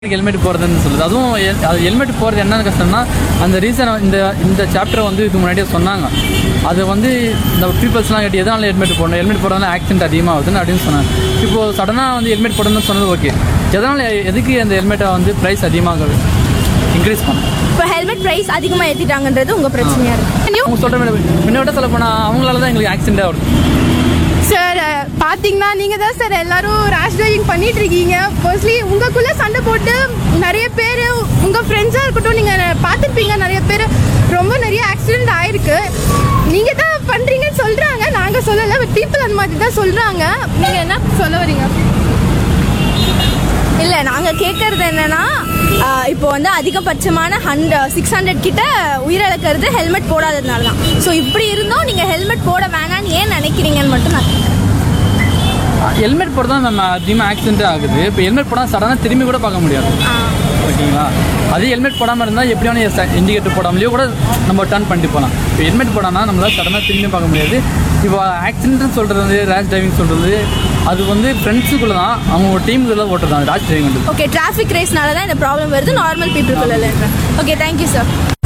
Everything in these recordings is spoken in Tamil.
ஹெல்மெட் போகிறதுன்னு சொல்லுது அதுவும் ஹெல்- அது ஹெல்மெட் போகிறது என்ன கஷ்டம்னா அந்த ரீசனை இந்த இந்த சாப்டரை வந்து இதுக்கு முன்னாடியே சொன்னாங்க அது வந்து இந்த பீப்புள்ஸ்லாம் கேட்டு எதனால ஹெல்மெட் போடணும் ஹெல்மெட் போடுறதுனால ஆக்சிடென்ட் அதிகமாகுதுன்னு அப்படின்னு சொன்னாங்க இப்போது சடனாக வந்து ஹெல்மெட் போடணும்னு சொன்னது ஓகே எதனால் எதுக்கு அந்த ஹெல்மெட்டை வந்து ப்ரைஸ் அதிகமாக இன்க்ரீஸ் பண்ணணும் இப்போ ஹெல்மெட் ப்ரைஸ் அதிகமாக ஏற்றிட்டாங்கன்றது உங்கள் பிரச்சனையாக இருக்கு அவங்க சொல்கிற மாதிரி முன்னோட சொல்ல போனால் அவங்களால தான் எங்களுக்கு ஆக்சிடென்ட்டாக வருது சார் பாத்தீங்கன்னா நீங்க தான் சார் எல்லாரும் ரேஷ் டிரைவிங் பண்ணிட்டு இருக்கீங்க ஃபர்ஸ்ட்லி உங்களுக்குள்ள சண்டை போட்டு நிறைய பேர் உங்க ஃப்ரெண்ட்ஸா இருக்கட்டும் நீங்க பார்த்துருப்பீங்க நிறைய பேர் ரொம்ப நிறைய ஆக்சிடென்ட் ஆயிருக்கு நீங்க தான் பண்றீங்கன்னு சொல்றாங்க நாங்க சொல்லல பட் பீப்புள் அந்த மாதிரி தான் சொல்றாங்க நீங்க என்ன சொல்ல வரீங்க இல்லை நாங்கள் கேட்கறது என்னன்னா ஆஹ் இப்போ வந்து அதிகபட்சமான ஹண்ட்ரட் சிக்ஸ் ஹண்ட்ரட் கிட்ட உயிரிழக்கிறது ஹெல்மெட் போடாததுனால தான் ஸோ இப்படி இருந்தும் நீங்கள் ஹெல்மெட் போட வேணாம்னு ஏன் நினைக்கிறீங்கன்னு மட்டும் நான் கேட்குறேன். ஹெல்மெட் போட தான் நம்ம அதிகமாக ஆக்சிடென்ட் ஆகுது இப்போ ஹெல்மெட் போடால் சடனாக திரும்பி கூட பார்க்க முடியாது ஓகேங்களா அதே ஹெல்மெட் போடாமல் இருந்தால் எப்படி வேணும் இண்டிகேட்டர் போடாமலேயோ கூட நம்ம டர்ன் பண்ணிட்டு போகலாம் இப்போ ஹெல்மெட் போடாமல் நம்மளால் சடனாக திரும்பி பார்க்க முடியாது இப்போ ஆக்சிடென்ட்னு சொல்கிறது வந்து ரேஷ் டிரைவிங் சொல்கிறது அது வந்து ஃப்ரெண்ட்ஸுக்குள்ளே தான் அவங்க டீமுக்குள்ளே ஓட்டுறது தான் ரேஷ் டிரைவிங் ஓகே டிராஃபிக் ரேஸ்னால தான் இந்த ப்ராப்ளம் வருது நார்மல் பீப்புளுக்குள்ள ஓகே தேங்க்யூ சார்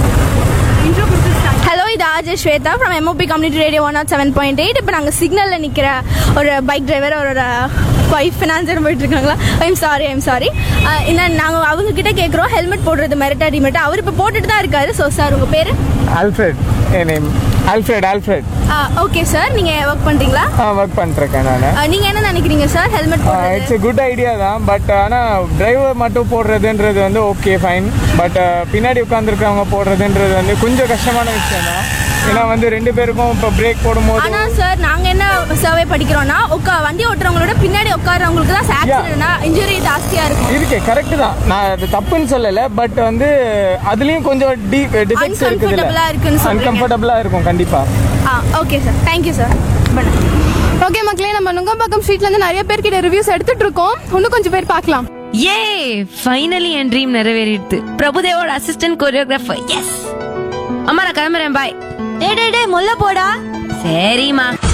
ஹலோ இது Ajay Shwetha from MOP community radio one not seven point eight இப்போ நாங்கள் சிக்னலில் நிற்கிற ஒரு பைக் டிரைவர் ஒரு ஒய்ஃப் ஃபினான்சர் போயிட்டு இருக்காங்களா ஐம் சாரி ஐம் சாரி என்ன நாங்கள் அவங்க கிட்ட கேட்குறோம் ஹெல்மெட் போடுறது மெரிட்டா டிமெரிட்டா அவர் இப்போ போட்டுட்டு தான் இருக்காரு ஸோ சார் உங்கள் பேர் ஆல்ஃப்ரெட் என் name Alfred Alfred okay sir நீங்கள் ஒர்க் பண்ணுறீங்களா ஆ ஒர்க் பண்ணிருக்கேன் நான் நீங்கள் என்ன நினைக்கிறீங்க சார் ஹெல்மெட் போடுறது இட்ஸ் குட் ஐடியா தான் பட் ஆனால் டிரைவர் மட்டும் போடுறதுன்றது வந்து ஓகே ஃபைன் பட் பின்னாடி உட்காந்துருக்கவங்க போடுறதுன்றது வந்து கொஞ்சம் கஷ்டமான விஷயம் தான் ஏன்னா வந்து ரெண்டு பேருக்கும் இப்போ பிரேக் போடும்போது ஆனா சார் நாங்க என்ன சர்வே படிக்கிறோம்னா உட்கா வண்டி ஓட்டுறவங்களோட பின்னாடி உட்கார்றவங்களுக்கு தான் ஆக்சிடென்ட்னா இன்ஜுரி ஜாஸ்தியா இருக்கும் இருக்கு கரெக்ட் தான் நான் அது தப்புன்னு சொல்லலை பட் வந்து அதுலேயும் கொஞ்சம் டி டிஃபெக்ட்ஸ் Uncomfortable-ஆ இருக்குன்னு இருக்குதுல்ல சொல்றீங்க. அன்கம்ஃபர்டபுளாக இருக்கும் கண்டிப்பாக ஆ okay sir thank you sir okay மக்களே நம்ம நுங்கம்பாக்கம் ஸ்ட்ரீட்ல இருந்து நிறைய பேர்கிட்ட ரிவ்யூஸ் எடுத்துட்டு இருக்கோம் இன்னும் கொஞ்சம் பேர் பார்க்கலாம் ஏ ஃபைனலி என் ட்ரீம் நிறைவேறிடுது பிரபுதேவோட அசிஸ்டன்ட் கொரியோகிராஃபர் எஸ் அம்மா நான் கிளம்புறேன் பாய் டே டே டே முல்ல போடா சரிம்மா